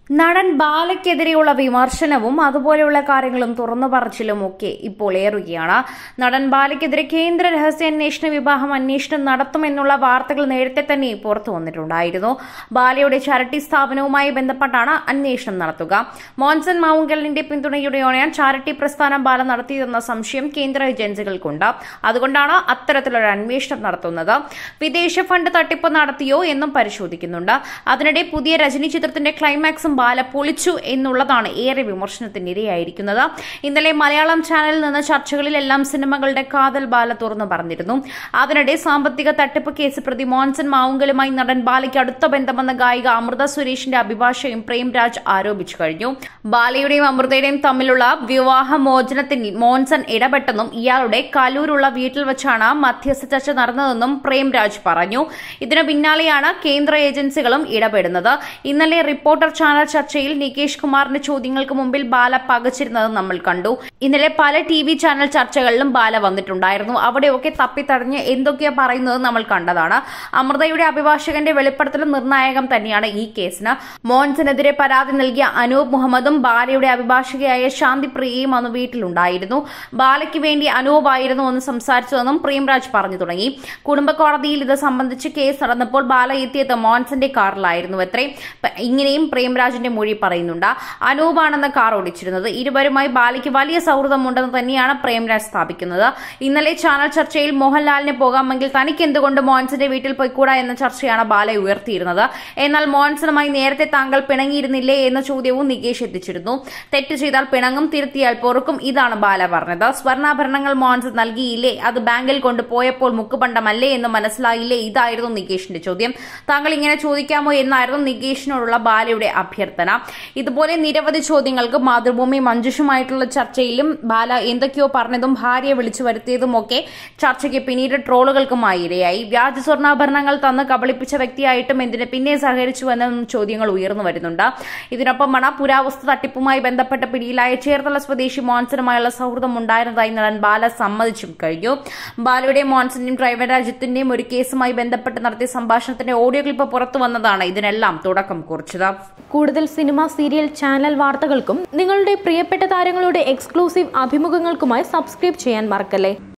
നടൻ ബാലയ്ക്കെതിരെയുള്ള വിമർശനവും അതുപോലെയുള്ള കാര്യങ്ങളും തുറന്നു പറച്ചിലും ഒക്കെ ഇപ്പോൾ ഏറുകയാണ് നടൻ ബാലയ്ക്കെതിരെ കേന്ദ്ര രഹസ്യാന്വേഷണ വിഭാഗം അന്വേഷണം നടത്തുമെന്നുള്ള വാർത്തകൾ നേരത്തെ തന്നെ പുറത്തു വന്നിട്ടുണ്ടായിരുന്നു ബാലയുടെ ചാരിറ്റി സ്ഥാപനവുമായി ബന്ധപ്പെട്ടാണ് അന്വേഷണം നടത്തുക മോൻസൺ മാവുങ്കലിന്റെ പിന്തുണയോടെയാണ് ചാരിറ്റി പ്രസ്ഥാനം ബാല നടത്തിയതെന്ന സംശയം കേന്ദ്ര ഏജൻസികൾക്കുണ്ട് അതുകൊണ്ടാണ് അത്തരത്തിലൊരു അന്വേഷണം നടത്തുന്നത് വിദേശ ഫണ്ട് തട്ടിപ്പ് നടത്തിയോ എന്നും പരിശോധിക്കുന്നുണ്ട് അതിനിടെ പുതിയ രജനി ചിത്രത്തിന്റെ ക്ലൈമാക്സും ബാല പൊളിച്ചു എന്നുള്ളതാണ് ഏറെ വിമർശനത്തിനിരയായിരിക്കുന്നത് ഇന്നലെ മലയാളം ചാനലിൽ നിന്ന് ചർച്ചകളിലെല്ലാം സിനിമകളുടെ കാതൽ ബാല തുറന്നു പറഞ്ഞിരുന്നു അതിനിടെ സാമ്പത്തിക തട്ടിപ്പ് കേസ് പ്രതി മോൻസൺ മാവുങ്കലുമായി നടൻ ബാലയ്ക്ക് അടുത്ത ബന്ധമെന്ന ഗായിക അമൃത സുരേഷിന്റെ അഭിഭാഷകയും പ്രേംരാജ് ആരോപിച്ചു കഴിഞ്ഞു ബാലയുടെയും അമൃതയുടെയും തമ്മിലുള്ള വിവാഹമോചനത്തിൽ മോൻസൺ ഇടപെട്ടെന്നും ഇയാളുടെ കലൂരുള്ള വീട്ടിൽ വെച്ചാണ് മധ്യസ്ഥ ചർച്ച നടന്നതെന്നും പ്രേംരാജ് പറഞ്ഞു ഇതിനു പിന്നാലെയാണ് കേന്ദ്ര ഏജൻസികളും ഇടപെടുന്നത് ഇന്നലെ റിപ്പോർട്ടർ ചാനൽ ചർച്ചയിൽ നികേഷ് കുമാറിന്റെ ചോദ്യങ്ങൾക്ക് മുമ്പിൽ ബാല പകച്ചിരുന്നത് നമ്മൾ കണ്ടു ഇന്നലെ പല ടി വി ചാനൽ ചർച്ചകളിലും ബാല വന്നിട്ടുണ്ടായിരുന്നു അവിടെയൊക്കെ തപ്പിത്തടഞ്ഞ് എന്തൊക്കെയാ പറയുന്നത് നമ്മൾ കണ്ടതാണ് അമൃതയുടെ അഭിഭാഷകന്റെ വെളിപ്പെടുത്തലും നിർണായകം തന്നെയാണ് ഈ കേസിന് മോൻസിനെതിരെ പരാതി നൽകിയ അനൂപ് മുഹമ്മദും ബാലയുടെ അഭിഭാഷകയായ ശാന്തിപ്രിയയും അന്ന് വീട്ടിലുണ്ടായിരുന്നു ബാലയ്ക്ക് വേണ്ടി അനൂപായിരുന്നു എന്ന് സംസാരിച്ചതെന്നും പ്രേംരാജ് പറഞ്ഞു തുടങ്ങി കുടുംബ കോടതിയിൽ ഇത് സംബന്ധിച്ച് കേസ് നടന്നപ്പോൾ ബാല എത്തിയത് മോൻസന്റെ കാറിലായിരുന്നു അത്രേ പ- ഇങ്ങനെയും പ്രേംരാജിന്റെ മൊഴി പറയുന്നുണ്ട് അനൂപാണെന്ന് കാർ ഓടിച്ചിരുന്നത് ഇരുവരുമായി ബാലയ്ക്ക് വലിയ സൗഹൃദമുണ്ടെന്ന് തന്നെയാണ് പ്രേംരാജ് സ്ഥാപിക്കുന്നത് ഇന്നലെ ചാനൽ ചർച്ചയിൽ മോഹൻലാലിന് പോകാമെങ്കിൽ തനിക്ക് എന്തുകൊണ്ട് മോൻസിന്റെ വീട്ടിൽ പോയിക്കൂടാ എന്ന ചർച്ചയാണ് ബാല ഉയർത്തിയിരുന്നത് എന്നാൽ മോൻസണുമായി നേരത്തെ താങ്കൾ പിണങ്ങിയിരുന്നില്ലേ എന്ന ചോദ്യവും നികേഷ് എത്തിച്ചിരുന്നു തെറ്റ് ചെയ്താൽ പിണങ്ങും തിരുത്തിയാൽ പൊറുക്കും ഇതാണ് ബാല പറഞ്ഞത് സ്വർണ്ണാഭരണങ്ങൾ മോൻസ് നൽകിയില്ലേ അത് ബാങ്കിൽ കൊണ്ടുപോയപ്പോൾ മുക്കുപണ്ടമല്ലേ എന്ന് മനസ്സിലായില്ലേ ഇതായിരുന്നു നികേഷിന്റെ ചോദ്യം താങ്കൾ ഇങ്ങനെ ചോദിക്കാമോ എന്നായിരുന്നു നികേഷിനോടുള്ള ബാലയുടെ അഭ്യർത്ഥന ഇതുപോലെ നിരവധി ചോദ്യങ്ങൾക്ക് മാതൃഭൂമി മഞ്ജുഷുമായിട്ടുള്ള ചർച്ചയിലും ബാല എന്തൊക്കെയോ പറഞ്ഞതും ഭാര്യയെ വിളിച്ചു വരുത്തിയതുമൊക്കെ ചർച്ചയ്ക്ക് പിന്നീട് ട്രോളുകൾക്കുമായി ഇരയായി വ്യാജ സ്വർണ്ണാഭരണങ്ങൾ തന്ന് കബളിപ്പിച്ച വ്യക്തിയായിട്ടും എന്തിന് പിന്നെ സഹകരിച്ചുവെന്ന ചോദ്യങ്ങൾ ഉയർന്നു വരുന്നുണ്ട് ഇതിനൊപ്പമാണ് പുരാവസ്തു തട്ടിപ്പുമായി ബന്ധപ്പെട്ട പിടിയിലായ ചേർത്തല സ്വദേശി മോൻസനുമായുള്ള സൗഹൃദം ഉണ്ടായിരുന്നതായി നടൻ ബാല സമ്മതിച്ചും കഴിഞ്ഞു ബാലയുടെയും മോൻസന്റെയും ഡ്രൈവർ രാജ്യത്തിന്റെയും ഒരു കേസുമായി ബന്ധപ്പെട്ട് നടത്തിയ സംഭാഷണത്തിന്റെ ഓഡിയോ ക്ലിപ്പ് പുറത്തു വന്നതാണ് ഇതിനെല്ലാം തുടക്കം കുറിച്ചത് കൂടുതൽ സിനിമ സീരിയൽ ചാനൽ വാർത്തകൾക്കും നിങ്ങളുടെ പ്രിയപ്പെട്ട താരങ്ങളുടെ എക്സ്ക്ലൂസീവ് അഭിമുഖങ്ങൾക്കുമായി സബ്സ്ക്രൈബ് ചെയ്യാൻ മറക്കല്ലേ